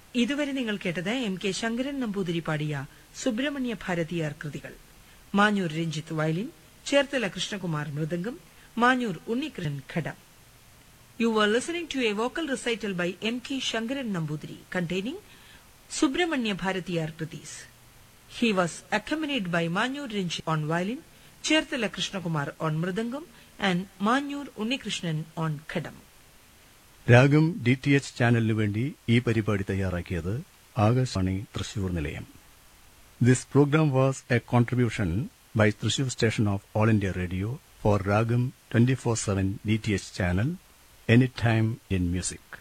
ഇതുവരെ നിങ്ങൾ കേട്ടത് എം കെ ശങ്കരൻ നമ്പൂതിരി പാടിയ സുബ്രഹ്മണ്യ ഭാരതിയാർ കൃതികൾ Manjoor Ranjith violin Cherthala Krishnakumar mridangam Manjoor Unnikrishnan ghatam You were listening to a vocal recital by M.K. Shankaran Nambudiri containing Subramanya Bharatiyar Kritis. He was accompanied by Manyur Rinchi on violin, Cherthala Krishnakumar on mridangam and Manyur Unnikrishnan on khadam. Raagam D T H ചാനലിനു വേണ്ടി ഈ പരിപാടി തയ്യാറാക്കിയത് ആകാശവാണി തൃശൂർ നിലയം this programme was a contribution by Thrissur station of all India radio for Raagam twenty four seven D T H channel any time in music